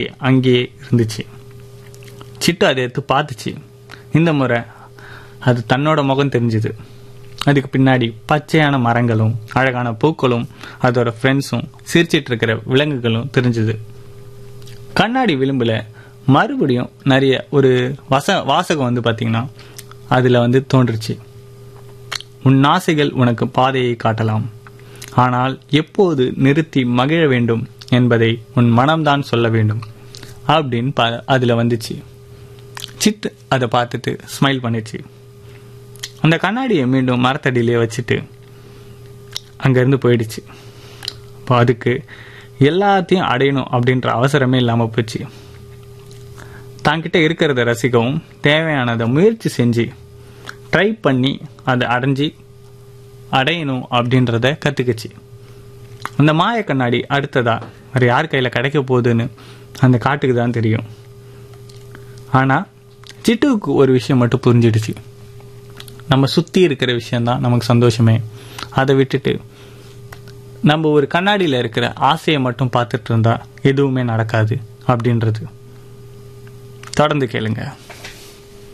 அங்கேயே இருந்துச்சு சிட்டு அதை எடுத்து பார்த்துச்சு இந்த முறை அது தன்னோட முகம் தெரிஞ்சுது அதுக்கு பின்னாடி பச்சையான மரங்களும் அழகான பூக்களும் அதோட ஃப்ரெண்ட்ஸும் சிரிச்சிட்டு இருக்கிற விலங்குகளும் தெரிஞ்சுது கண்ணாடி விளிம்புல மறுபடியும் நிறைய ஒரு வச வாசகம் வந்து பார்த்தீங்கன்னா அதில் வந்து தோன்றுச்சு உன் ஆசைகள் உனக்கு பாதையை காட்டலாம் ஆனால் எப்போது நிறுத்தி மகிழ வேண்டும் என்பதை உன் மனம்தான் சொல்ல வேண்டும் அப்படின்னு பா அதில் வந்துச்சு சிட்டு அதை பார்த்துட்டு ஸ்மைல் பண்ணிச்சு அந்த கண்ணாடியை மீண்டும் மரத்தடியிலே வச்சுட்டு அங்கேருந்து போயிடுச்சு அப்போ அதுக்கு எல்லாத்தையும் அடையணும் அப்படின்ற அவசரமே இல்லாமல் போச்சு தான்கிட்ட இருக்கிறத ரசிக்கவும் தேவையானதை முயற்சி செஞ்சு ட்ரை பண்ணி அதை அடைஞ்சி அடையணும் அப்படின்றத கற்றுக்குச்சு அந்த மாய கண்ணாடி அடுத்ததா வேறு யார் கையில் கிடைக்க போகுதுன்னு அந்த காட்டுக்கு தான் தெரியும் ஆனால் சிட்டுவுக்கு ஒரு விஷயம் மட்டும் புரிஞ்சிடுச்சு நம்ம சுற்றி இருக்கிற விஷயந்தான் நமக்கு சந்தோஷமே அதை விட்டுட்டு நம்ம ஒரு கண்ணாடியில் இருக்கிற ஆசையை மட்டும் பார்த்துட்டு இருந்தா எதுவுமே நடக்காது அப்படின்றது தொடர்ந்து கேளுங்க